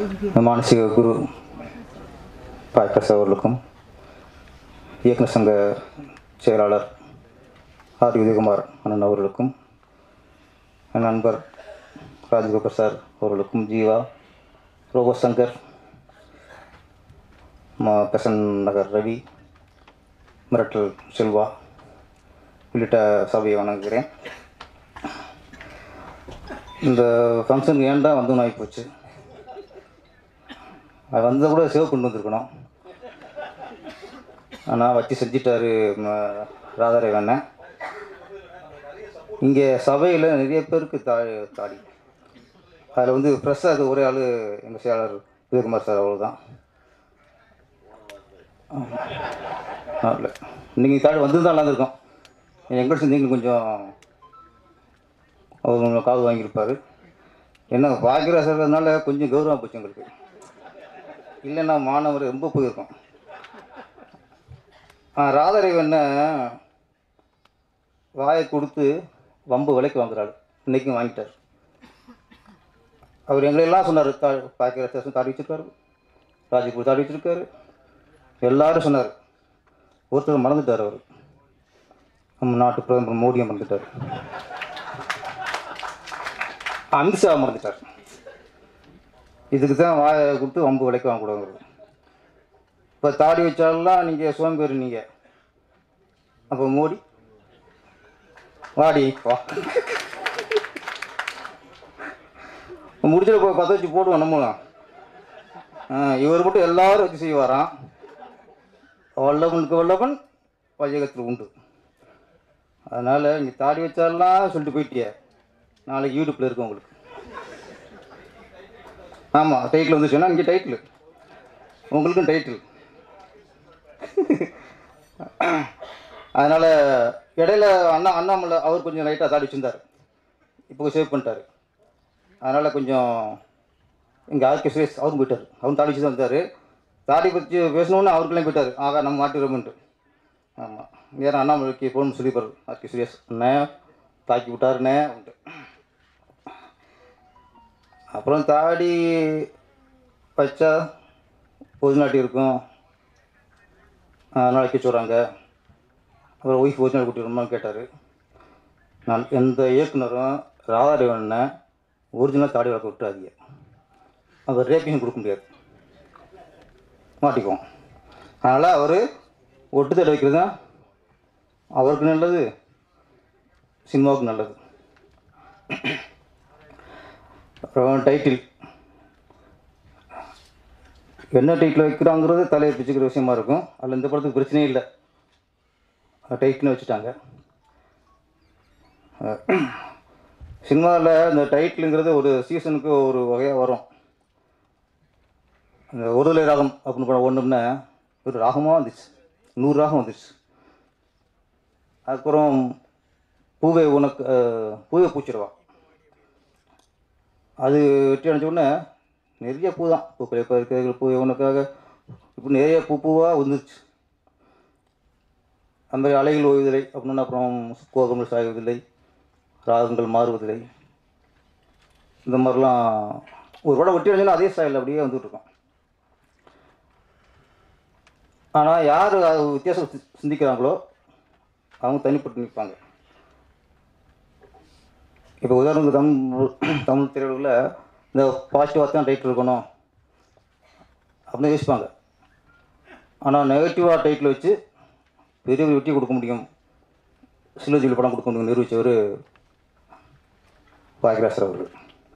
மானசீக குரு பாய்கஸ் அவர்களுக்கும் இயக்குனர் சங்க செயலாளர் ஆர் உதயகுமார் அண்ணன் அவர்களுக்கும் என் நண்பர் ராஜ்கோபர் சார் அவர்களுக்கும் ஜீவா ரோபோ சங்கர் மா பெசன் நகர் ரவி மிரட்டல் செல்வா உள்ளிட்ட சபையை வணங்குகிறேன் இந்த ஃபங்க்ஷனுக்கு ஏன்டா வந்து ஆகி போச்சு அது வந்ததை கூட சேவ் கொண்டு வந்திருக்கணும் ஆனால் வச்சு செஞ்சிட்டாரு ம- ராதாரவி அண்ணன் இங்கே சபையில் நிறைய பேருக்கு தா தாடி அதில் வந்து ஃப்ரெஷ்ஷாக இருக்க ஒரே ஆள் எங்கள் செயலாளர் உதயகுமார் சார் அவ்வளோதான் இல்லை நீங்கள் தாடி வந்து தான் இருந்திருக்கோம் எங்கிட்ட நீங்களும் கொஞ்சம் அவர் உங்களை காது வாங்கியிருப்பார் என்ன பாக்கியரா சார்னால கொஞ்சம் கௌரவம் போச்சு எங்களுக்கு இல்லைன்னா மாணவர் ரொம்ப போயிருக்கோம் ஆ ராதாரேவண்ண வாயை கொடுத்து வம்பு விலைக்கு வாங்குறாள் இன்றைக்கும் வாங்கிட்டார் அவர் எங்களெல்லாம் சொன்னார் தா பாக்கியரா சார் தாடி வச்சிருக்காரு ராஜ்பூர் தாடி வச்சிருக்காரு எல்லாரும் சொன்னார் ஒருத்தர் மறந்துட்டார் அவர் நம்ம நாட்டு பிரதமர் மோடியை மறந்துட்டார் அமித்ஷா மறந்துட்டார் இதுக்கு தான் வாயை கொடுத்து வம்பு விலைக்கு வாங்கக்கூடாது இப்போ தாடி வச்சாலாம் நீங்கள் சோம்பேறி நீங்கள் அப்போ மோடி வாடி வா முடிச்சிட போய் பற்ற வச்சு போடுவோம் நம்மளும் ஆ, இவர் மட்டும் எல்லாரும் வச்சு செய்வாராம் வல்லவனுக்கு வல்லவன் வையகத்தில் உண்டு அதனால் நீ தாடி வச்சாலாம் சொல்லிட்டு போயிட்டிய நாளைக்கு யூடியூப்பில் இருக்கும் உங்களுக்கு ஆமாம் டைட்டில் வந்து சொன்னால் இங்கே டைட்டில் உங்களுக்கும் டைட்டில் அதனால் இடையில அண்ணா அண்ணாமலை அவர் கொஞ்சம் லைட்டாக தாடி வச்சிருந்தார் இப்போ சேவ் பண்ணிட்டார் அதனால் கொஞ்சம் இங்கே ஆர்கே சுரேஷ் அவரும் போயிட்டார் அவரும் தாடி வச்சு தான் வந்தார் தாடி பற்றி பேசணுன்னு அவருக்கெல்லாம் போயிட்டார் ஆகா நம்ம மாட்டிடுறோம்ன்ட்டு ஆமாம் வேறு அண்ணாமலைக்கு ஃபோன் சொல்லிப்பார் ஆர்கே சுரேஷ் அண்ணே தாக்கி விட்டாருண்ணே அப்படின்ட்டு அப்புறம் தாடி வச்சா பொது நாட்டி இருக்கும் அதனால் வைக்க சொல்கிறாங்க அப்புறம் ஒய்ஃப் பொது நாட்டு கூட்டிடுமான்னு கேட்டார் நான் எந்த இயக்குனரும் ராதாரேவனை ஒரிஜினல் தாடி வளர்க்க விட்டுறாதீங்க அவர் ரேப்பிங் கொடுக்க முடியாது மாட்டிக்குவோம் அதனால் அவர் ஒட்டு தடை வைக்கிறது தான் அவருக்கு நல்லது சினிமாவுக்கு நல்லது அப்புறம் டைட்டில் என்ன டைட்டில் வைக்கிறாங்கிறது தலையை பிச்சுக்கிற விஷயமா இருக்கும் அதில் இந்த படத்துக்கு பிரச்சனையே இல்லை டைட்டில்னு வச்சுட்டாங்க சினிமாவில் இந்த டைட்டிலுங்கிறது ஒரு சீசனுக்கு ஒரு வகையாக வரும் அந்த ஒருதலை ராகம் அப்படின்னு படம் ஒன்றும்னா ஒரு ராகமாக வந்துச்சு நூறு ராகம் வந்துச்சு அதுக்கப்புறம் பூவே உனக்கு அஹ், பூவே பூச்சிடுவா அது வெற்றி அடைஞ்ச உடனே நிறைய பூ தான் பூக்களை பறிக்கிறீர்கள் பூ உனக்காக இப்போ நிறைய பூ பூவாக வந்துருச்சு அந்த மாதிரி அலைகள் ஓய்வதில்லை அப்படின்னா அப்புறம் கோகங்கள் சாய்வதில்லை ராகங்கள் மாறுவதில்லை இந்த மாதிரிலாம் ஒரு படம் வெட்டி அடைஞ்சோன்னா அதே ஸ்டைலில் அப்படியே வந்துட்டு இருக்கோம் ஆனால் யார் அது வித்தியாசம் சி- சிந்திக்கிறாங்களோ அவங்க தனிப்பட்டு நிற்பாங்க இப்போ உதாரணத்துக்கு தமிழ் தமிழ் திரையுலகில் இந்த பாசிட்டிவாக தான் டைட்டில் இருக்கணும் அப்படின்னு யோசிப்பாங்க ஆனால் நெகட்டிவாக டைட்டில் வச்சு பெரிய ஒரு வெற்றி கொடுக்க முடியும் சிலஜியில் படம் கொடுக்க முடியும் நிரூபித்தவர் பாக்கியராசர் அவர்கள்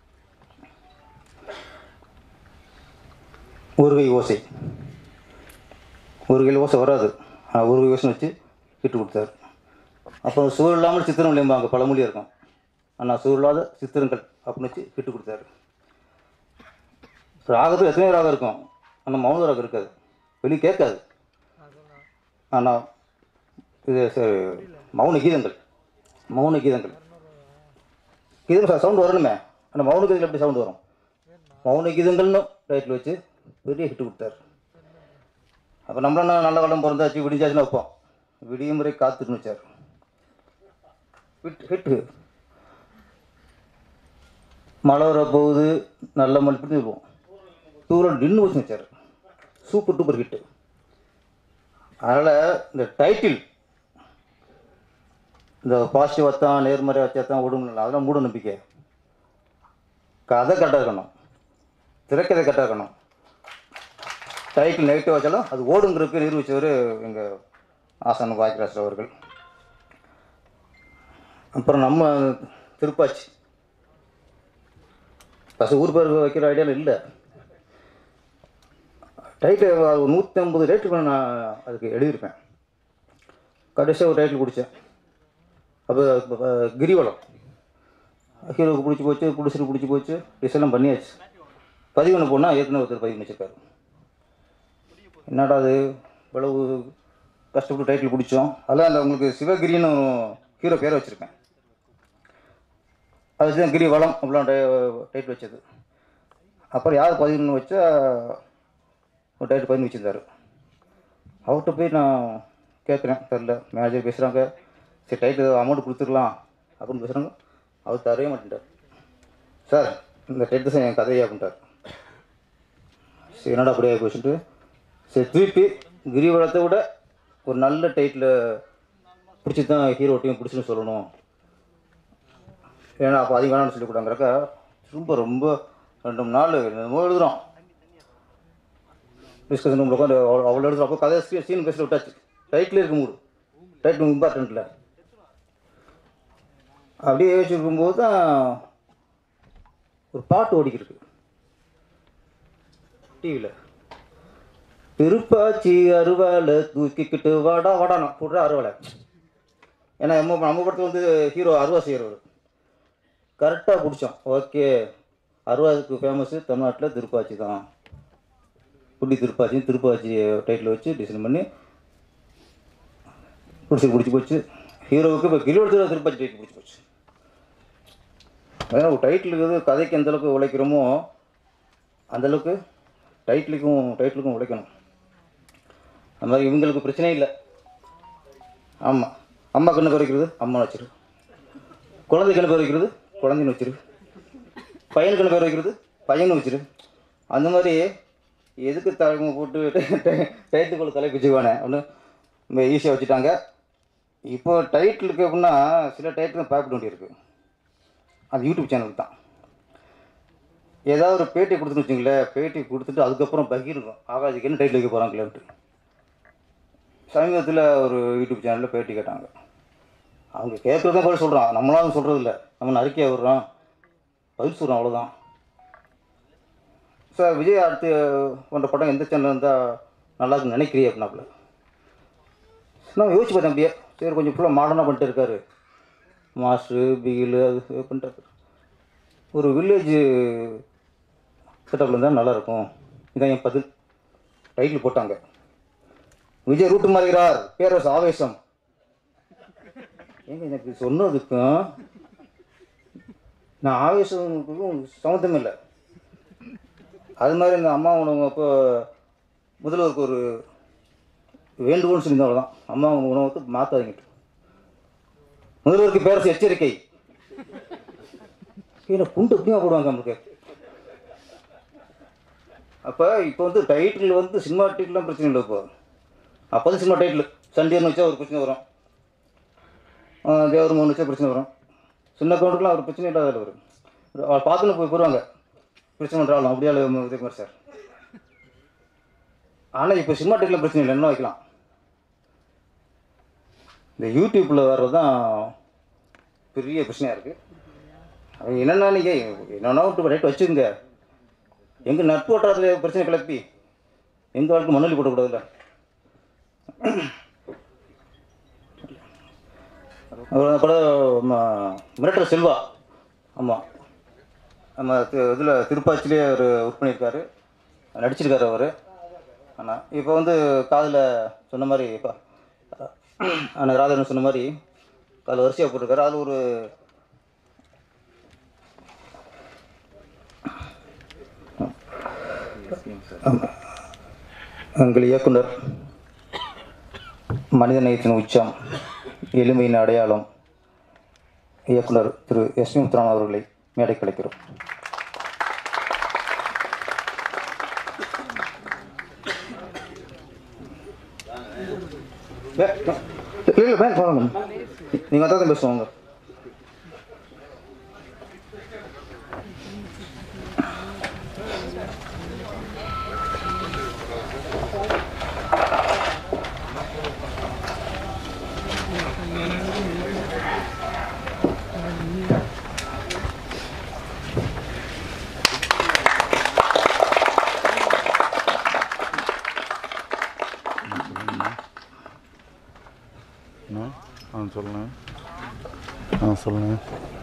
ஒருகை ஓசை ஒரு கை ஓசை வராது ஆனால் ஒரு கை ஓசை வச்சு விட்டு கொடுத்தாரு அப்புறம் சுவர் இல்லாமல் சித்திரம் இல்லைம்பாங்க பழமொழி இருக்கும் ஆனால் சுவர் இல்லாத சித்திரங்கள் அப்படின்னு வச்சு விட்டு கொடுத்தாரு ராகத்தில் எத்தனையோ ராகம் இருக்கும் ஆனால் மௌன ராகம் இருக்காது வெளியே கேட்காது ஆனால் இது சரி, மௌன கீதங்கள் மௌன கீதங்கள் கீதம் சவுண்டு வரணுமே ஆனால் மௌன கீதங்கள் எப்படி சவுண்டு வரும் மௌன கீதங்கள்னு டைட்டில் வச்சு பெரிய ஹிட் கொடுத்தாரு அப்போ நம்மளாம் நல்ல காலம் பிறந்தாச்சு விடிஞ்சாச்சுன்னா வைப்போம் விடிய முறை காத்துன்னு வச்சார் ஹிட் ஹிட்டு மழை வர போகுது நல்ல மழை இப்படி இருப்போம் தூரம் நின்று வச்சு வச்சார் சூப்பர் டூப்பர் ஹிட்டு அதனால் இந்த டைட்டில் இந்த பாசிட்டிவ் வச்சான் நேர்மறை வச்சாத்தான் ஓடுங்களா அதெல்லாம் மூட நம்பிக்கை கதை கரெக்டாக இருக்கணும் திரைக்கதை கரெக்டாக இருக்கணும் டைட்டில் நெகட்டிவ் வச்சாலும் அது ஓடுங்கிறதுக்கு நிரூபித்தவர் எங்கள் ஆசான் வாய்க்கராஜ் அவர்கள் அப்புறம் நம்ம திருப்பாச்சி பஸ் ஊர் பேர் வைக்கிற ஐடியாவில் இல்லை டைட்டில் நூற்றி ஐம்பது ரேட்டுக்கு நான் அதுக்கு எழுதியிருப்பேன் கடைசியாக ஒரு டைட்டில் பிடிச்சேன் அப்போ அஹ், கிரிவலம் ஹீரோவுக்கு பிடிச்சி போச்சு பிடிச்சிட்டு பிடிச்சி போச்சு டிசைன்லாம் பண்ணியாச்சு பதிவு ஒன்று போனால் ஏற்கனவே ஒருத்தர் பதிவு வச்சிருக்காரு என்னடா அது இவ்வளவு கஷ்டப்பட்டு டைட்டில் பிடிச்சோம் அதான் அந்த உங்களுக்கு சிவகிரின்னு ஹீரோ பேரை வச்சுருக்கேன் அது வச்சு தான் கிரி வளம் அப்படிலாம் டைட்டில் வச்சது அப்புறம் யார் பதிவுன்னு வச்சா ஒரு டைட்டில் பதிவு வச்சுருந்தாரு அவர்கிட்ட போய் நான் கேட்குறேன் தெரில மேனேஜர் பேசுகிறாங்க சரி டைட்டில் அமௌண்ட் கொடுத்துடலாம் அப்படின்னு பேசுகிறாங்க அவர் தரவே மாட்டேன்ட்டார் சார் இந்த டைட்டில் சார் என் கதையே அப்படின்ட்டார் சரி என்னடா அப்படியே போச்சுட்டு சரி திருப்பி கிரிவலத்தை விட ஒரு நல்ல டைட்டில் பிடிச்சி தான் ஹீரோட்டையும் பிடிச்சுன்னு சொல்லணும் ஏன்னா அப்போ அதிகம் வேணாம்னு சொல்லி கொடுத்தாங்கிறக்க ரொம்ப ரொம்ப ரெண்டு மூணு நாள் என்னமோ எழுதுகிறோம் டிஸ்கஷன் ரூமில் உட்காந்து அவ்வளோ அவ்வளோ எழுதுறோம் அப்போ கதை சீன் சீன் பேசிட்டு விட்டாச்சு டைட்டில் இருக்க மூடு டைட்டில் இம்பார்ட்டண்ட்டில் அப்படியே யோசிச்சுருக்கும்போது தான் ஒரு பாட்டு ஓடிக்கிருக்கு டிவியில் திருப்பாச்சி அருவாலை தூக்கிக்கிட்டு வாடா வாடானா போடுற அருவாலை ஏன்னா நம்ம நம்ம படத்தில் வந்து ஹீரோ அருவா செய்கிறவர் கரெக்டாக பிடிச்சோம் ஓகே அருவாவுக்கு ஃபேமஸ்ஸு தமிழ்நாட்டில் திருப்பாச்சி தான் புள்ளி திருப்பாச்சி திருப்பாச்சி டைட்டில் வச்சு டிசைன் பண்ணி பிடிச்சி பிடிச்சி போச்சு ஹீரோவுக்கு இப்போ கிரிவலத்தில் திருப்பாச்சி டைட்டில் பிடிச்சி போச்சு அதான் ஒரு டைட்டிலுக்கு வந்து கதைக்கு எந்த அளவுக்கு உழைக்கிறோமோ அந்தளவுக்கு டைட்டிலுக்கும் டைட்டிலுக்கும் உழைக்கணும் அது மாதிரி இவங்களுக்கு பிரச்சனையே இல்லை ஆமாம் அம்மா கண்ணு பேர் வைக்கிறது அம்மா வச்சிரு குழந்தைக்கு என்ன பேர் வைக்கிறது குழந்தைன்னு வச்சிரு பையனுக்கு என்ன பேர் வைக்கிறது பையன் வச்சிரு அந்த மாதிரி எதுக்கு தலைமை போட்டு டைட்டில் தலை வச்சுக்குவானே ஒன்று ஈஸியாக வச்சுட்டாங்க இப்போ டைட்டிலுக்கு அப்படின்னா சில டைட்டில் பார்க்க வேண்டியிருக்கு அது யூடியூப் சேனலுக்கு தான் ஏதாவது ஒரு பேட்டி கொடுத்துன்னு வச்சுங்களேன் பேட்டி கொடுத்துட்டு அதுக்கப்புறம் பகிர்க்கும் ஆகா இதுக்கு என்ன டைட்டில் வைக்க போகிறாங்களேன்ட்டு சமீபத்தில் ஒரு யூடியூப் சேனலில் பேட்டி கேட்டாங்க அவங்க கேட்குறது தான் பதில் சொல்கிறான் நம்மளாலும் சொல்கிறது இல்லை நம்ம அறிக்கையாக விடுறோம் பதில் சொல்கிறோம் அவ்வளோதான் சார் விஜய் அடுத்து போன்ற படம் எந்த சேனல் இருந்தால் நல்லா இருக்குன்னு நினைக்கிறீ அப்படின்னாப்புல நான் யோசிச்சு பார்த்தேன் அப்படியே சரி கொஞ்சம் ஃபுல்லாக மாடர்னாக பண்ணிட்டு இருக்காரு மாஸ்டரு பிகிலு அது இது பண்ணிட்டு ஒரு வில்லேஜ் செட்டப்பில் இருந்தால் நல்லாயிருக்கும் இதான் என் பதில் டைட்டில் போட்டாங்க விஜய் ரூட்டு மாறுகிறார் பேரரசு ஆவேசம் ஏங்க எனக்கு சொன்னதுக்கும் நான் ஆவேசத்துக்கும் சம்மந்தம் இல்லை அது மாதிரி இந்த அம்மா உணவு அப்போ முதல்வருக்கு ஒரு வேண்டுகோள்னு சொல்லியிருந்தோம் அவ்வளோதான் அம்மா உணவுக்கு மாற்றாதீங்க முதல்வருக்கு பேரரசு எச்சரிக்கை ஏன்னா குண்டு எப்படியா போடுவாங்க நம்மளுக்கு அப்போ இப்போ வந்து டைட்டில் வந்து சினிமா டைட்டிலாம் பிரச்சனை இல்லை இப்போ அப்போ தான் சினிமா டைட்டில் சண்டியர்னு வச்சா ஒரு பிரச்சனை வரும் தேவர் மோகன் வச்சா பிரச்சனை வரும் சின்ன கவுண்டருக்குலாம் ஒரு பிரச்சனை இல்லாத ஆள் வரும் அவர் பார்த்துன்னு போய் போடுவாங்க பிரச்சனை பண்ணுறாலும் அப்படியே விஜயகுமார் சார் ஆனால் இப்போ சினிமா டைட்டில் பிரச்சனை இல்லை என்ன வைக்கலாம் இந்த யூடியூப்பில் வர்றது தான் பெரிய பிரச்சனையாக இருக்குது அது என்னென்னா நீங்கள் என்னென்னா விட்டு ரேட் வச்சுங்க எங்கள் நட்பு வட்டாரத்தில் பிரச்சனை கிளப்பி எங்கள் வாழ்க்கை மண்ணலி போடக்கூடாதுல்ல அப்புறம் கூட மிரட்டல் செல்வா ஆமாம் நம்ம இதில் திருப்பாச்சிலே அவர் ஒர்க் பண்ணியிருக்காரு நடிச்சிருக்காரு அவர் ஆனால் இப்போ வந்து காதில் சொன்ன மாதிரி இப்போ ஆனால் ராதன் சொன்ன மாதிரி காதில் வரிசையாக போட்டிருக்காரு அது ஒரு எங்கள் இயக்குனர் மனித நேயத்தின் உச்சம் எளிமையின் அடையாளம் இயக்குனர் திரு எஸ் முத்துராமன் அவர்களை மேடை கலைக்கிறோம் வே- இல்லை இல்லை வேணும் வாங்க நீங்கள் வந்தால் தான் பேசுவாங்க என்ன ஆ சொல்லுங்க ஆ சொல்லுங்க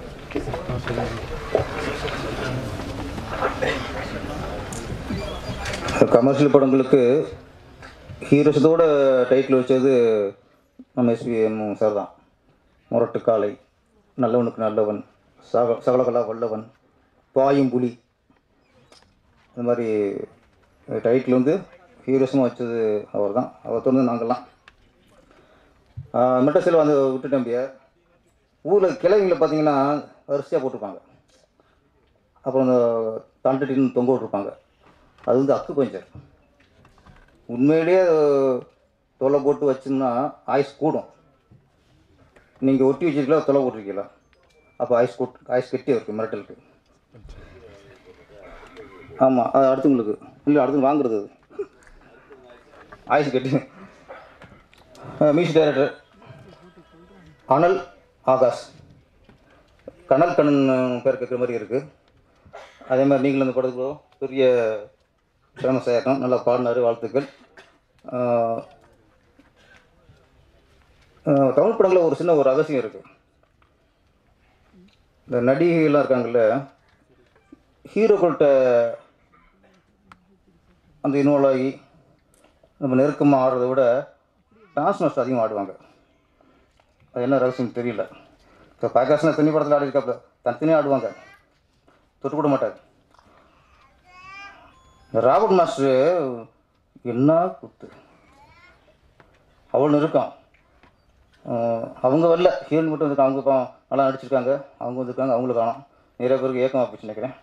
கமர்ஷியல் படங்களுக்கு ஹீரோஸத்தோட டைட்டில் வச்சது நம்ம எஸ்பிஎம் சார் தான் முரட்டு காளை நல்லவனுக்கு நல்லவன் சக சகலகலா வல்லவன் பாயும் புலி இந்த மாதிரி டைட்டில் வந்து ஹீரோஸமாக வச்சது அவர் தான் அவர் தொடர்ந்து நாங்கள்லாம் மெட்ட செல்வம் அந்த விட்டுட்டேன் பிய ஊரில் கிழவிங்களை பார்த்தீங்கன்னா வரிசையாக போட்டிருப்பாங்க அப்புறம் இந்த தண்டுட்டின்னு தொங்க விட்ருப்பாங்க அது வந்து அக்கு பஞ்சர் உண்மையிலேயே அது தொலை போட்டு வச்சோம்னா ஆயுஸ் கூடும் நீங்கள் ஒட்டி வச்சிருக்கீங்களா தொலை போட்டிருக்கீங்களா அப்போ ஆயுஸ் கூட் ஆயுஸ் கெட்டி இருக்குது மிரட்டலுக்கு ஆமாம் அது அடுத்தவங்களுக்கு இல்லை அடுத்து வாங்குறது அது ஆயுஸ் கெட்டி மியூசிக் டைரக்டர் அனல் ஆகாஷ் கனல் கண்ணன் பேர் கேட்குற மாதிரி இருக்குது அதே மாதிரி நீங்களும் இந்த படத்துக்கு பெரிய ஃபேமஸ் ஆகிருக்கணும் நல்லா பாடினார் வாழ்த்துக்கள் ஆஹ் ஆஹ் தமிழ் படங்களில் ஒரு சின்ன ஒரு ரகசியம் இருக்குது இந்த நடிகைகள்லாம் இருக்காங்கல்ல ஹீரோக்கள்கிட்ட அந்த இன்வால்வ் ஆகி நம்ம நெருக்கமாக ஆடுறதை விட டான்ஸ் மாஸ்டர் அதிகமாக ஆடுவாங்க அது என்ன ரகசியம் தெரியல இப்போ பாக்காசனா தனி படத்தில் ஆடி இருக்காப்புல தனித்தனியாக ஆடுவாங்க தொட்டு கூட மாட்டார் இந்த ராபர்ட் மாஸ்டர் என்ன குத்து அவ்வளோ இருக்கும் அவங்க வரல ஹீரோயின் மட்டும் வந்துருக்காங்க அவங்க இப்போ நல்லா நடிச்சிருக்காங்க அவங்க வந்திருக்காங்க அவங்களும் காணும் நிறைய பேருக்கு ஏக்கமாக போச்சு நினைக்கிறேன்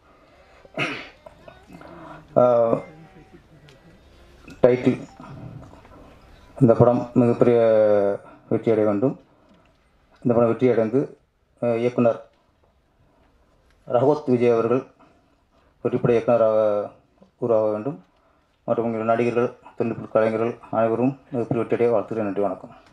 டைட்டில் இந்த படம் மிகப்பெரிய வெற்றி அடைய வேண்டும் இந்த படம் வெற்றி அடைந்து அஹ், இயக்குனர் ரஹோத் விஜய் அவர்கள் வெற்றிப்பட இயக்குனராக உருவாக வேண்டும் மற்றும் உங்கள் நடிகர்கள் தொழில்நுட்ப கலைஞர்கள் அனைவரும் மிகப்பெரிய வெற்றியடைய வாழ்த்துக்கிறேன் நன்றி வணக்கம்